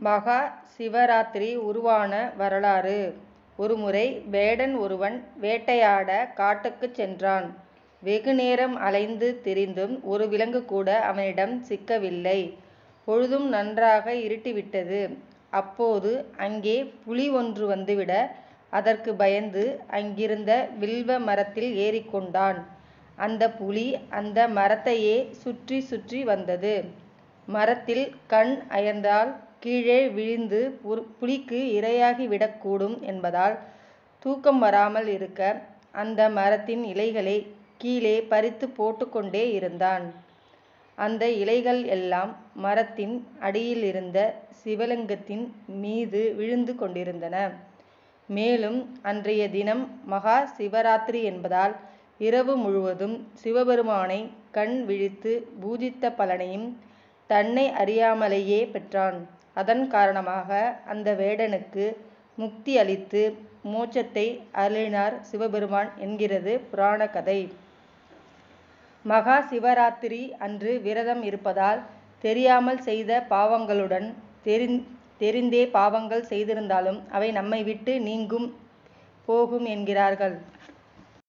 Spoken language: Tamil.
மகா சிவராத்திரி உருவான வரலாறு ஒருமுறை வேடன் ஒருவன் வேட்டையாட காட்டுக்குச் சென்றான். வெகுநேரம் அலைந்து திரிந்தும் ஒரு விலங்கு கூட அவனிடம் சிக்கவில்லை. பொழுதும் நன்றாக இருட்டிவிட்டது. அப்போது அங்கே புலி ஒன்று வந்துவிட அதற்குப் பயந்து அங்கிருந்த வில்வ மரத்தில் ஏறிக்கொண்டான். அந்தப் புலி அந்த மரத்தையே சுற்றிச் சுற்றி வந்தது. மரத்தில் கண் அயர்ந்தால் கீழே விழுந்து புலிக்கு இரையாகிவிடக் கூடும் என்பதால் தூக்கம் வராமல் இருக்க அந்த மரத்தின் இலைகளைக் கீழே பறித்துப் போட்டுக் கொண்டே இருந்தான். அந்த இலைகள் எல்லாம் மரத்தின் அடியிலிருந்த சிவலிங்கத்தின் மீது விழுந்து கொண்டிருந்தன. மேலும் அன்றைய தினம் மகா சிவராத்திரி என்பதால் இரவு முழுவதும் சிவபெருமானைக் கண் விழித்துப் பூஜித்த பலனையும் தன்னை அறியாமலேயே பெற்றான். அதன் காரணமாக அந்த வேடனுக்கு முக்தி அளித்து மோட்சத்தை அருளினார் சிவபெருமான் என்கிறது புராணக் கதை. மகா சிவராத்திரி அன்று விரதம் இருப்பதால் தெரியாமல் செய்த பாவங்களுடன் தெரிந்தே பாவங்கள் செய்திருந்தாலும் அவை நம்மை விட்டு நீங்கும் போகும் என்கிறார்கள்.